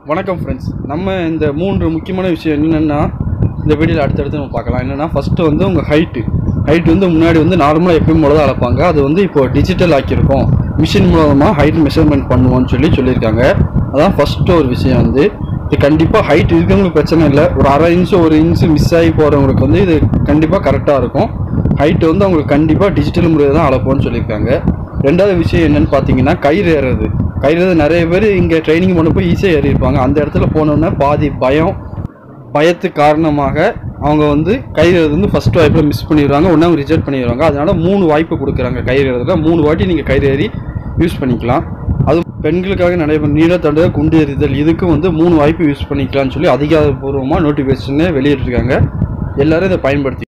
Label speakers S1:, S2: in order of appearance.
S1: வணக்கம் ஃப்ரெண்ட்ஸ் நம்ம இந்த மூன்று முக்கியமான விஷயம் என்னென்னா இந்த வீடியோவில் அடுத்தடுத்து நம்ம பார்க்கலாம் என்னென்னா ஃபஸ்ட்டு வந்து உங்கள் ஹைட்டு ஹைட் வந்து முன்னாடி வந்து நார்மலாக எப்பயும் போல தான் அளப்பாங்க அது வந்து இப்போ டிஜிட்டல் ஆக்கியிருக்கோம் மிஷின் மூலமாக ஹைட் மெஷர்மெண்ட் பண்ணுவோம்னு சொல்லி சொல்லியிருக்காங்க அதான் ஃபஸ்ட்டு ஒரு விஷயம் வந்து இது கண்டிப்பாக ஹைட் இருக்கவங்களுக்கு பிரச்சனை இல்லை ஒரு அரை இன்ச்சு ஒரு இன்ச்சு மிஸ் ஆகி போகிறவங்களுக்கு வந்து இது கண்டிப்பாக கரெக்டாக இருக்கும் ஹைட் வந்து அவங்களுக்கு கண்டிப்பாக டிஜிட்டல் முறையில் தான் அளப்போம்னு சொல்லியிருக்காங்க ரெண்டாவது விஷயம் என்னன்னு பார்த்தீங்கன்னா கயிறு ஏறுறது கயிறு ஏறுறது நிறைய பேர் இங்கே ட்ரைனிங் பண்ண போய் ஈஸியாக ஏறியிருப்பாங்க அந்த இடத்துல போனோன்னே பாதி பயம் பயத்து காரணமாக அவங்க வந்து கயிறு ஏறுறது வந்து ஃபஸ்ட் வாய்ப்பில் மிஸ் பண்ணிடுவாங்க ஒன்றா அவங்க ரிஜெக்ட் பண்ணிடுவாங்க அதனால மூணு வாய்ப்பு கொடுக்குறாங்க கயிறு ஏறுறதுல மூணு வாட்டி நீங்கள் கயிறு ஏறி யூஸ் பண்ணிக்கலாம் அது பெண்களுக்காக நடைபெறும் நீளத்தண்டு குண்டு எறிதல் இதுக்கும் வந்து மூணு வாய்ப்பு யூஸ் பண்ணிக்கலாம்னு சொல்லி அதிகாரப்பூர்வமாக நோட்டிஃபிகேஷனே வெளியிட்டிருக்காங்க எல்லாரும் இதை பயன்படுத்தி